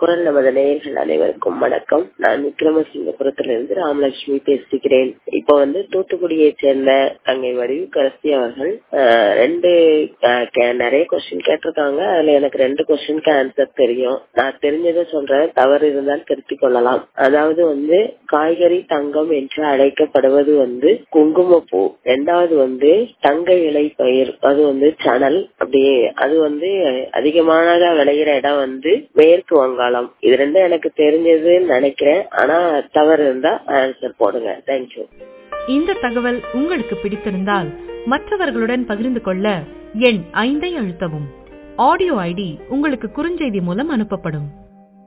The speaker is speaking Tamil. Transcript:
குரல் நமது நேயர்கள் அனைவருக்கும் வணக்கம் நான் விக்ரமசிங்கபுரத்திலிருந்து ராமலட்சுமி பேசுகிறேன் இப்போ வந்து தூத்துக்குடியை சேர்ந்த தங்கை வடிவு கரசி அவர்கள் அஹ், ரெண்டு அஹ், கே- நிறைய கொஸ்டின் கேட்டிருக்காங்க அதுல எனக்கு ரெண்டு கொஸ்டினுக்கு ஆன்சர் தெரியும் நான் தெரிஞ்சதை சொல்றேன் தவறு இருந்தால் திருத்திக் கொள்ளலாம் அதாவது வந்து காய்கறி தங்கம் என்று அழைக்கப்படுவது வந்து குங்குமப்பூ ரெண்டாவது வந்து தங்க இலை பயிர் அது வந்து சணல் அப்படியே அது வந்து அதிகமாக விளையிற இடம் வந்து மேற்கு வங்காளம் இது ரெண்டும் எனக்கு தெரிஞ்சதுன்னு நினைக்கிறேன் ஆனா தவறு இருந்தா ஆன்சர் போடுங்க தேங்க்யூ இந்த தகவல் உங்களுக்கு பிடித்திருந்தால் மற்றவர்களுடன் பகிர்ந்து கொள்ள எண் ஐந்தை அழுத்தவும் ஆடியோ ஐடி உங்களுக்கு குறுஞ்செய்தி மூலம் அனுப்பப்படும்